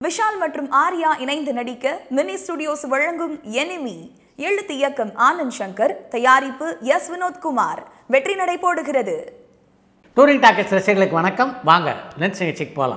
விஷால் மற்றும் ஆர்யா இணைந்து நடிக்க மினி ஸ்டுடியோஸ் வழங்கும் எனிமி எழுத்து இயக்கம் ஆனந்த் சங்கர் தயாரிப்பு எஸ் வினோத்குமார் வெற்றி நடை போடுகிறது டூரிங் டாக்கெட்ஸ் ரசிகர்களுக்கு வணக்கம் வாங்க லென்ஸ் நிகழ்ச்சிக்கு போகலாம்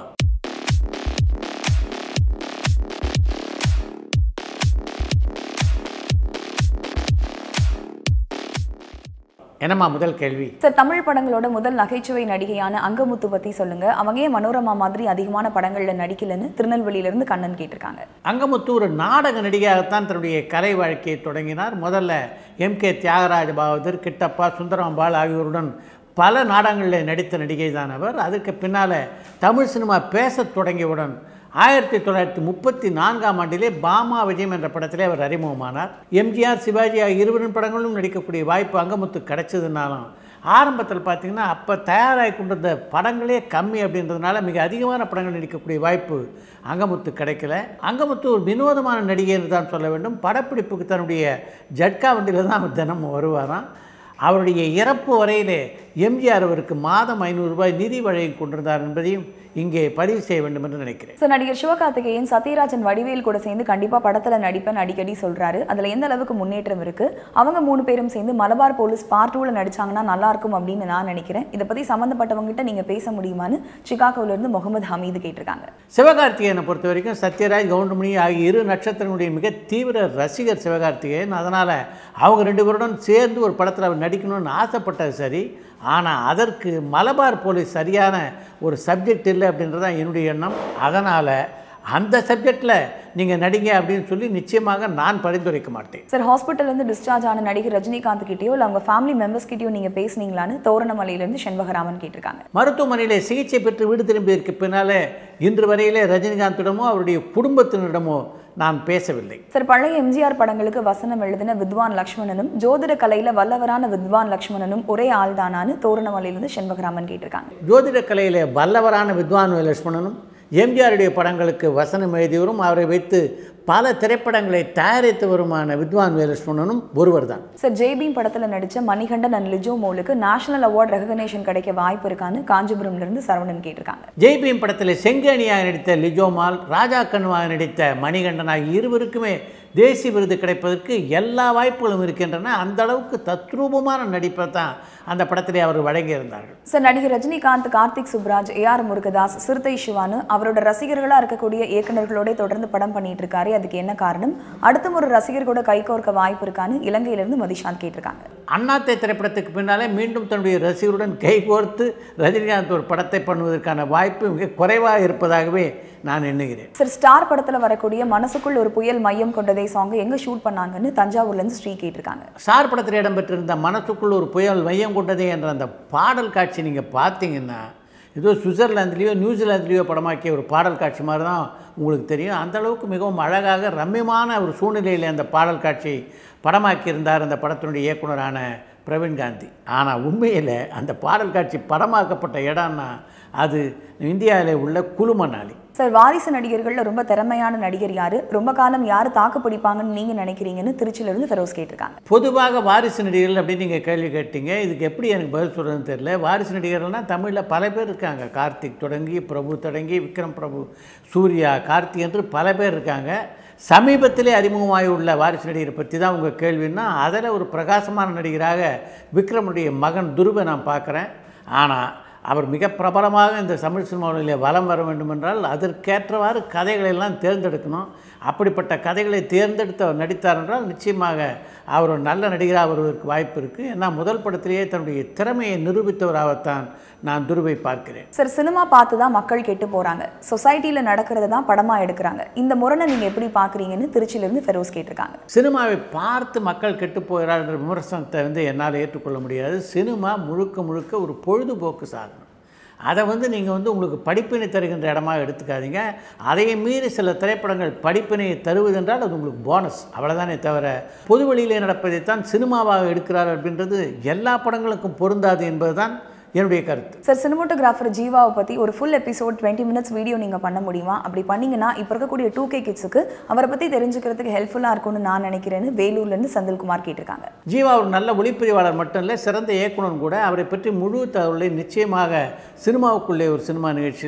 என்னம்மா முதல் கேள்வி சார் தமிழ் படங்களோட முதல் நகைச்சுவை நடிகையான அங்கமுத்து பத்தி சொல்லுங்க அவங்க ஏன் மனோரமா மாதிரி அதிகமான படங்கள்ல நடிக்கலன்னு திருநெல்வேலியில இருந்து கண்ணன் கேட்டிருக்காங்க அங்கமுத்து ஒரு நாடக நடிகையாகத்தான் தன்னுடைய கலை வாழ்க்கையை தொடங்கினார் முதல்ல எம் கே தியாகராஜ பாகவதர் கிட்டப்பா சுந்தரம்பாள் ஆகியோருடன் பல நாடகங்களில் நடித்த நடிகை தான் அவர் அதுக்கு பின்னால் தமிழ் சினிமா பேசத் தொடங்கியவுடன் ஆயிரத்தி தொள்ளாயிரத்தி முப்பத்தி நான்காம் ஆண்டிலே பாமா விஜயம் என்ற படத்திலே அவர் அறிமுகமானார் எம்ஜிஆர் சிவாஜி ஆகிய இருவரின் படங்களும் நடிக்கக்கூடிய வாய்ப்பு அங்கமுத்து கிடைச்சதுனாலும் ஆரம்பத்தில் பார்த்தீங்கன்னா அப்போ தயாராகி கொண்டிருந்த படங்களே கம்மி அப்படின்றதுனால மிக அதிகமான படங்கள் நடிக்கக்கூடிய வாய்ப்பு அங்கமுத்து கிடைக்கல அங்கமுத்து ஒரு வினோதமான நடிகை என்று தான் சொல்ல வேண்டும் படப்பிடிப்புக்கு தன்னுடைய ஜட்கா வண்டியில் தான் அவர் தினமும் வருவாராம் அவருடைய இறப்பு வரையிலே எம்ஜிஆர் அவருக்கு மாதம் ஐநூறு ரூபாய் நிதி வழங்கி கொண்டிருந்தார் என்பதையும் இங்கே பதிவு செய்ய வேண்டும் என்று நினைக்கிறேன் சார் நடிகர் சிவகார்த்திகேயன் சத்யராஜன் வடிவேல் கூட சேர்ந்து கண்டிப்பா படத்துல நடிப்பேன் அடிக்கடி சொல்றாரு அதுல எந்த அளவுக்கு முன்னேற்றம் இருக்கு அவங்க மூணு பேரும் சேர்ந்து மலபார் போலீஸ் பார்ட் டூல நடிச்சாங்கன்னா நல்லா இருக்கும் அப்படின்னு நான் நினைக்கிறேன் இதை பத்தி சம்பந்தப்பட்டவங்க கிட்ட நீங்க பேச முடியுமான்னு சிகாகோல இருந்து முகமது ஹமீது கேட்டிருக்காங்க சிவகார்த்திகேயனை பொறுத்த வரைக்கும் சத்யராஜ் கவுண்டமணி ஆகிய இரு நட்சத்திரங்களுடைய மிக தீவிர ரசிகர் சிவகார்த்திகேயன் அதனால் அவங்க ரெண்டு பேருடன் சேர்ந்து ஒரு படத்தில் அவர் நடிக்கணும்னு ஆசைப்பட்டது சரி ஆனால் அதற்கு மலபார் போலீஸ் சரியான ஒரு சப்ஜெக்ட் இல்லை அப்படின்றது தான் என்னுடைய எண்ணம் அதனால் அந்த சப்ஜெக்டில் நீங்கள் நடிங்க அப்படின்னு சொல்லி நிச்சயமாக நான் பரிந்துரைக்க மாட்டேன் சார் ஹாஸ்பிட்டல்ல இருந்து டிஸ்சார்ஜ் ஆன நடிகர் ரஜினிகாந்த் கிட்டயோ இல்ல அவங்க ஃபேமிலி மெம்பர்ஸ் கிட்டயோ நீங்க பேசுனீங்களான்னு தோரணமலையில இருந்து செண்பகராமன் கேட்டிருக்காங்க மருத்துவமனையில் சிகிச்சை பெற்று வீடு திரும்பியதற்கு பின்னாலே இன்று வரையிலே ரஜினிகாந்திடமோ அவருடைய குடும்பத்தினரிடமோ நான் பேசவில்லை சார் பழைய எம்ஜிஆர் படங்களுக்கு வசனம் எழுதின வித்வான் லக்ஷ்மணனும் ஜோதிட கலையில வல்லவரான வித்வான் லக்ஷ்மணனும் ஒரே ஆள்தானான்னு தோரணமலையிலிருந்து செண்பகராமன் கேட்டிருக்காங்க ஜோதிட கலையிலே வல்லவரான வித்வான் லட்சுமணனும் எம்ஜிஆருடைய படங்களுக்கு வசனம் எழுதியவரும் அவரை வைத்து பல திரைப்படங்களை தயாரித்து வருமான வித்வான் லட்சுமணனும் ஒருவர் தான் சார் ஜெய்பீம் படத்துல நடிச்ச மணிகண்டன் அண்ட் லிஜோ மோலுக்கு நேஷனல் அவார்ட் ரெகக்னேஷன் கிடைக்க வாய்ப்பு இருக்கான்னு காஞ்சிபுரம்ல இருந்து சரவணன் கேட்டிருக்காங்க ஜெய்பீம் படத்தில் செங்கேணியாக நடித்த லிஜோமால் ராஜா கண்ணுவாக நடித்த மணிகண்டன் ஆகிய இருவருக்குமே தேசிய விருது கிடைப்பதற்கு எல்லா வாய்ப்புகளும் இருக்கின்றன அந்த அளவுக்கு தத்ரூபமான நடிப்பை தான் அந்த படத்திலே அவர் வழங்கியிருந்தார்கள் சார் நடிகர் ரஜினிகாந்த் கார்த்திக் சுப்ராஜ் ஏ ஆர் முருகதாஸ் சிறுத்தை சிவானு அவரோட ரசிகர்களா இருக்கக்கூடிய இயக்குநர்களோட தொடர்ந்து படம் பண்ணிட்டு இருக்காரு அதுக்கு என்ன காரணம் அடுத்த ஒரு ரசிகர் கூட கைகோர்க்க வாய்ப்பு இருக்கான்னு இலங்கையில இருந்து மதிஷாந்த் கேட்டிருக்காங்க அண்ணாத்தை திரைப்படத்துக்கு பின்னாலே மீண்டும் தன்னுடைய ரசிகருடன் கைகோர்த்து ரஜினிகாந்த் ஒரு படத்தை பண்ணுவதற்கான வாய்ப்பு மிக குறைவாக இருப்பதாகவே நான் எண்ணுகிறேன் சார் ஸ்டார் படத்துல வரக்கூடிய மனசுக்குள் ஒரு புயல் மையம் கொண்டதே சாங் எங்க ஷூட் பண்ணாங்கன்னு தஞ்சாவூர்ல இருந்து ஸ்ரீ கேட்டிருக்காங்க சார் படத்தில் இடம்பெற்றிருந்த மனசுக்குள் ஒரு புயல் மையம் கொண்டதே என்ற அந்த பாடல் காட்சி நீங்கள் பார்த்தீங்கன்னா ஏதோ சுவிட்சர்லாந்துலேயோ நியூசிலாந்துலேயோ படமாக்கிய ஒரு பாடல் காட்சி மாதிரி தான் உங்களுக்கு தெரியும் அந்த அளவுக்கு மிகவும் அழகாக ரம்யமான ஒரு சூழ்நிலையில் அந்த பாடல் காட்சியை படமாக்கியிருந்தார் அந்த படத்தினுடைய இயக்குனரான பிரவீன் காந்தி ஆனால் உண்மையில் அந்த பாடல் காட்சி படமாக்கப்பட்ட இடம்னா அது இந்தியாவில் உள்ள குழுமணாலி சார் வாரிசு நடிகர்கள்ல ரொம்ப திறமையான நடிகர் யாரு ரொம்ப காலம் யாரு தாக்கு பிடிப்பாங்கன்னு நீங்க நினைக்கிறீங்கன்னு திருச்சியில இருந்து ஃபெரோஸ் கேட்டிருக்காங்க பொதுவாக வாரிசு நடிகர்கள் அப்படின்னு நீங்கள் கேள்வி கேட்டீங்க இதுக்கு எப்படி எனக்கு பதில் சொல்கிறதுன்னு தெரியல வாரிசு நடிகர்கள்னால் தமிழில் பல பேர் இருக்காங்க கார்த்திக் தொடங்கி பிரபு தொடங்கி விக்ரம் பிரபு சூர்யா கார்த்திக் என்று பல பேர் இருக்காங்க சமீபத்திலே அறிமுகமாகி உள்ள வாரிசு நடிகரை பற்றி தான் உங்கள் கேள்வின்னா அதில் ஒரு பிரகாசமான நடிகராக விக்ரமுடைய மகன் துருவை நான் பார்க்குறேன் ஆனால் அவர் மிக பிரபலமாக இந்த தமிழ் சினிமாவிலே வலம் வர வேண்டுமென்றால் அதற்கேற்றவாறு கதைகளை எல்லாம் தேர்ந்தெடுக்கணும் அப்படிப்பட்ட கதைகளை தேர்ந்தெடுத்து அவர் நடித்தார் என்றால் நிச்சயமாக அவர் ஒரு நல்ல நடிகராக வருவதற்கு வாய்ப்பு இருக்குது ஏன்னா முதல் படத்திலேயே தன்னுடைய திறமையை நிரூபித்தவராகத்தான் நான் துருவை பார்க்கிறேன் சார் சினிமா பார்த்து தான் மக்கள் கெட்டு போறாங்க சொசைட்டில நடக்கிறது தான் படமா எடுக்கிறாங்க இந்த முரணை நீங்க எப்படி பாக்குறீங்கன்னு திருச்சியில இருந்து ஃபெரோஸ் கேட்டிருக்காங்க சினிமாவை பார்த்து மக்கள் கெட்டு போகிறார் என்ற விமர்சனத்தை வந்து என்னால் ஏற்றுக்கொள்ள முடியாது சினிமா முழுக்க முழுக்க ஒரு பொழுதுபோக்கு சாதனம் அதை வந்து நீங்கள் வந்து உங்களுக்கு படிப்பினை தருகின்ற இடமா எடுத்துக்காதீங்க அதையே மீறி சில திரைப்படங்கள் படிப்பினை தருவதென்றால் அது உங்களுக்கு போனஸ் அவ்வளோதானே தவிர பொது வழியிலே நடப்பதைத்தான் சினிமாவாக எடுக்கிறார் அப்படின்றது எல்லா படங்களுக்கும் பொருந்தாது என்பதுதான் என்னுடைய கருத்து சார் சினிமோட்டோகிராஃபர் ஜீவாவை பத்தி ஒரு full episode twenty minutes video நீங்க பண்ண முடியுமா அப்படி பண்ணீங்கன்னா இப்போ இருக்கக்கூடிய டூ கே கிட்ஸுக்கு அவரை பத்தி தெரிஞ்சுக்கிறதுக்கு ஹெல்ப்ஃபுல்லா இருக்கும்னு நான் நினைக்கிறேன்னு வேலூர்ல இருந்து செந்தில்குமார் கேட்டிருக்காங்க ஜீவா ஒரு நல்ல ஒளிப்பதிவாளர் மட்டும் இல்லை சிறந்த இயக்குனர் கூட அவரை பற்றி முழு தகவலை நிச்சயமாக சினிமாவுக்குள்ளே ஒரு சினிமா நிகழ்ச்சியிலே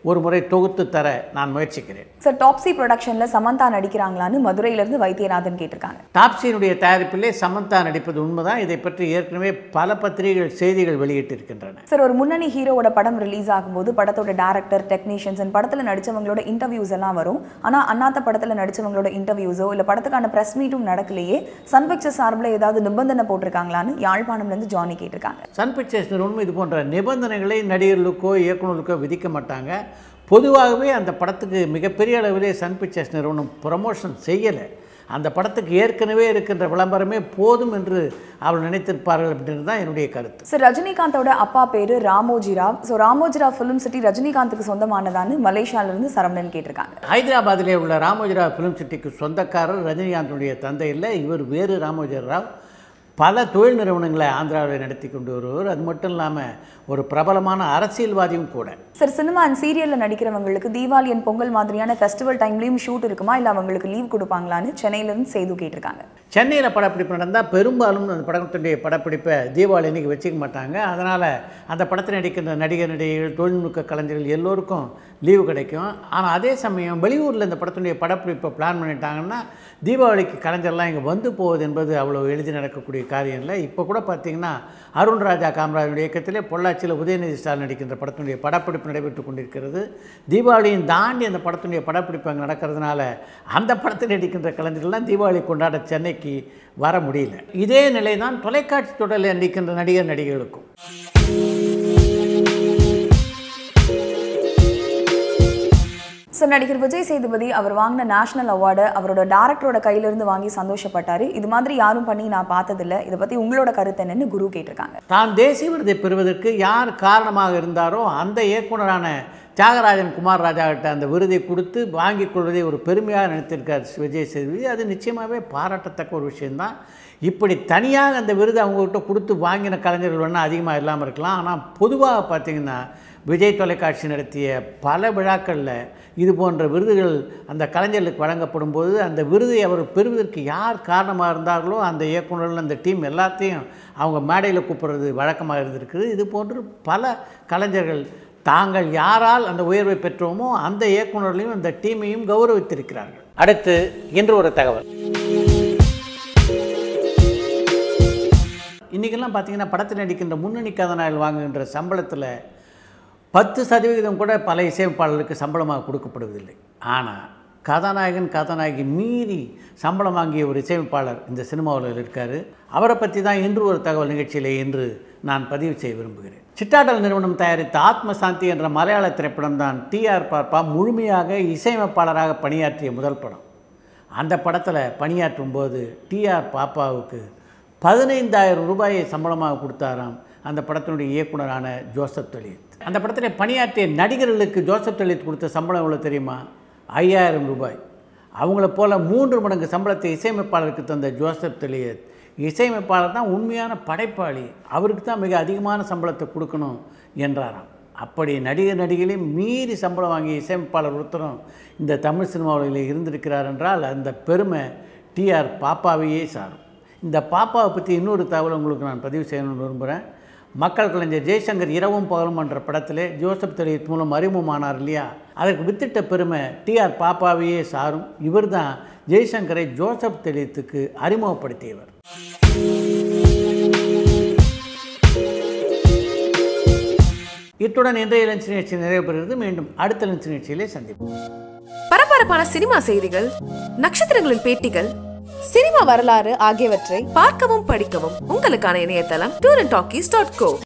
ஒரு முறை தொகுத்து தர நான் முயற்சிக்கிறேன் சார் டாப்ஸி ப்ரொடக்ஷன்ல சமந்தா நடிக்கிறாங்களான்னு மதுரையில இருந்து வைத்தியநாதன் கேட்டிருக்காங்க டாப்ஸியினுடைய தயாரிப்பிலே சமந்தா நடிப்பது உண்மைதான் இதை பற்றி ஏற்கனவே பல பத்திரிகைகள் செய்திகள் வெளியிட்டிருக்கின்றன சார் ஒரு முன்னணி ஹீரோவோட படம் ரிலீஸ் ஆகும்போது படத்தோட டேரக்டர் டெக்னீஷியன்ஸ் அண்ட் படத்துல நடிச்சவங்களோட இன்டர்வியூஸ் எல்லாம் வரும் ஆனா அண்ணாத்த படத்துல நடிச்சவங்களோட இன்டர்வியூஸோ இல்ல படத்துக்கான பிரஸ் மீட்டும் நடக்கலையே சன் பிக்சர்ஸ் சார்பில் ஏதாவது நிபந்தனை போட்டிருக்காங்களான்னு யாழ்ப்பாணம்ல இருந்து ஜானி கேட்டிருக்காங்க சன் பிக்சர்ஸ் நிறுவனம் இது போன்ற நிபந்தனைகளை நடிகர்களுக்கோ இயக்குநர்களுக்கோ விதிக்க மாட்டாங்க பொதுவாகவே அந்த படத்துக்கு மிகப்பெரிய அளவிலே சன் பிக்சர்ஸ் நிறுவனம் ப்ரமோஷன் செய்யலை அந்த படத்துக்கு ஏற்கனவே இருக்கின்ற விளம்பரமே போதும் என்று அவர்கள் நினைத்திருப்பார்கள் அப்படின்றது தான் என்னுடைய கருத்து சார் ரஜினிகாந்தோட அப்பா பேரு Ramoji Rao so Ramoji Rao film city ரஜினிகாந்துக்கு சொந்தமானதான்னு மலேசியால இருந்து சரவணன் கேட்டிருக்காங்க ஹைதராபாத்திலே உள்ள ராமோஜிராவ் ஃபிலிம் சிட்டிக்கு சொந்தக்காரர் ரஜினிகாந்தனுடைய தந்தை இல்லை இவர் வேறு ராமோஜி ராவ் பல தொழில் நிறுவனங்களை ஆந்திராவில் நடத்தி கொண்டு வருவர் அது மட்டும் இல்லாமல் ஒரு பிரபலமான அரசியல்வாதியும் கூட சார் சினிமா அண்ட் சீரியல்ல நடிக்கிறவங்களுக்கு தீபாவளி அண்ட் பொங்கல் மாதிரியான ஃபெஸ்டிவல் டைம்லயும் ஷூட் இருக்குமா இல்ல அவங்களுக்கு லீவ் கொடுப்பாங்களான்னு சென்னையில இருந்து செய்து கேட்டிருக்காங்க சென்னையில் படப்பிடிப்பு நடந்தால் பெரும்பாலும் அந்த படத்தினுடைய படப்பிடிப்பை தீபாவளி அன்னைக்கு வச்சுக்க மாட்டாங்க அதனால் அந்த படத்தில் நடிக்கின்ற நடிகர் நடிகைகள் தொழில்நுட்ப கலைஞர்கள் எல்லோருக்கும் லீவு கிடைக்கும் ஆனால் அதே சமயம் வெளியூரில் இந்த படத்தினுடைய படப்பிடிப்பை பிளான் பண்ணிட்டாங்கன்னா தீபாவளிக்கு கலைஞர்லாம் இங்கே வந்து போவது என்பது அவ்வளோ எளிதி நடக்கக்கூடிய காரியம் இல்லை இப்போ கூட பார்த்தீங்கன்னா அருண் ராஜா காமராஜனுடைய இயக்கத்திலே பொள்ளாச்சியில் உதயநிதி ஸ்டாலின் நடிக்கின்ற படத்தினுடைய படப்பிடிப்பு நடைபெற்று கொண்டிருக்கிறது தீபாவளியும் தாண்டி அந்த படத்தினுடைய படப்பிடிப்பு அங்கே நடக்கிறதுனால அந்த படத்தில் நடிக்கின்ற கலைஞர்கள்லாம் தீபாவளி கொண்டாட சென்னைக்கு வர முடியல இதே நிலை தான் தொலைக்காட்சி தொடரில் நடிக்கின்ற நடிகர் நடிகைகளுக்கும் சார் நடிகர் விஜய் சேதுபதி அவர் வாங்கின நேஷனல் அவார்டை அவரோட டேரக்டரோட கையிலிருந்து வாங்கி சந்தோஷப்பட்டாரு இது மாதிரி யாரும் பண்ணி நான் பார்த்ததில்ல இதை பத்தி உங்களோட கருத்து என்னன்னு குரு கேட்டிருக்காங்க தான் தேசிய விருதை பெறுவதற்கு யார் காரணமாக இருந்தாரோ அந்த இயக்குனரான தியாகராஜன் குமார் ராஜா கிட்ட அந்த விருதை கொடுத்து வாங்கிக் கொள்வதை ஒரு பெருமையாக நினைத்திருக்கார் விஜய் சேதுபதி அது நிச்சயமாகவே பாராட்டத்தக்க ஒரு விஷயம்தான் இப்படி தனியாக அந்த விருது அவங்ககிட்ட கொடுத்து வாங்கின கலைஞர்கள் வேணால் அதிகமாக இல்லாமல் இருக்கலாம் ஆனால் பொதுவாக பார்த்தீங்கன்னா விஜய் தொலைக்காட்சி நடத்திய பல விழாக்களில் இது போன்ற விருதுகள் அந்த கலைஞர்களுக்கு வழங்கப்படும் போது அந்த விருதை அவர் பெறுவதற்கு யார் காரணமாக இருந்தார்களோ அந்த இயக்குநர்கள் அந்த டீம் எல்லாத்தையும் அவங்க மேடையில் கூப்பிடுறது வழக்கமாக இருந்திருக்குது இது போன்று பல கலைஞர்கள் தாங்கள் யாரால் அந்த உயர்வை பெற்றோமோ அந்த இயக்குநர்களையும் அந்த டீமையும் கௌரவித்திருக்கிறார்கள் அடுத்து இன்று ஒரு தகவல் இன்றைக்கெல்லாம் பார்த்தீங்கன்னா படத்தில் நடிக்கின்ற முன்னணி கதாநாயகர்கள் வாங்குகின்ற சம்பளத்தில் பத்து சதவிகிதம் கூட பல இசையமைப்பாளர்களுக்கு சம்பளமாக கொடுக்கப்படுவதில்லை ஆனால் கதாநாயகன் கதாநாயகி மீறி சம்பளம் வாங்கிய ஒரு இசையமைப்பாளர் இந்த சினிமாவில் இருக்கார் அவரை பற்றி தான் இன்று ஒரு தகவல் நிகழ்ச்சியிலே இன்று நான் பதிவு செய்ய விரும்புகிறேன் சிட்டாடல் நிறுவனம் தயாரித்த ஆத்ம சாந்தி என்ற மலையாள திரைப்படம் தான் டிஆர் பார்ப்பா முழுமையாக இசையமைப்பாளராக பணியாற்றிய முதல் படம் அந்த படத்தில் பணியாற்றும் போது டிஆர் பாப்பாவுக்கு பதினைந்தாயிரம் ரூபாயை சம்பளமாக கொடுத்தாராம் அந்த படத்தினுடைய இயக்குனரான ஜோசப் தலித் அந்த படத்தில் பணியாற்றிய நடிகர்களுக்கு ஜோசப் தலித் கொடுத்த சம்பளம் எவ்வளோ தெரியுமா ஐயாயிரம் ரூபாய் அவங்கள போல் மூன்று மடங்கு சம்பளத்தை இசையமைப்பாளருக்கு தந்த ஜோசப் தலியத் இசையமைப்பாளர் தான் உண்மையான படைப்பாளி அவருக்கு தான் மிக அதிகமான சம்பளத்தை கொடுக்கணும் என்றாராம் அப்படி நடிகர் நடிகளே மீறி சம்பளம் வாங்கிய இசையமைப்பாளர் ஒருத்தரும் இந்த தமிழ் சினிமாவில் இருந்திருக்கிறார் என்றால் அந்த பெருமை டிஆர் பாப்பாவையே சாரும் இந்த பாப்பாவை பற்றி இன்னொரு தகவல் உங்களுக்கு நான் பதிவு செய்யணும்னு விரும்புகிறேன் மக்கள் கலைஞர் ஜெய்சங்கர் இரவும் பகலும் என்ற படத்திலே ஜோசப் தெரியத் மூலம் அறிமுகமானார் இல்லையா அதற்கு வித்திட்ட பெருமை டிஆர் பாப்பாவையே சாரும் இவர் தான் ஜெய்சங்கரை ஜோசப் தெளியத்துக்கு அறிமுகப்படுத்தியவர் இத்துடன் இன்றைய லஞ்ச் நிகழ்ச்சி நிறைவு பெறுகிறது மீண்டும் அடுத்த லஞ்ச் நிகழ்ச்சியிலே சந்திப்போம் பரபரப்பான சினிமா செய்திகள் நட்சத்திரங்களின் பேட்டிகள் சினிமா வரலாறு ஆகியவற்றை பார்க்கவும் படிக்கவும் உங்களுக்கான இணையதளம் tour and talkies dot go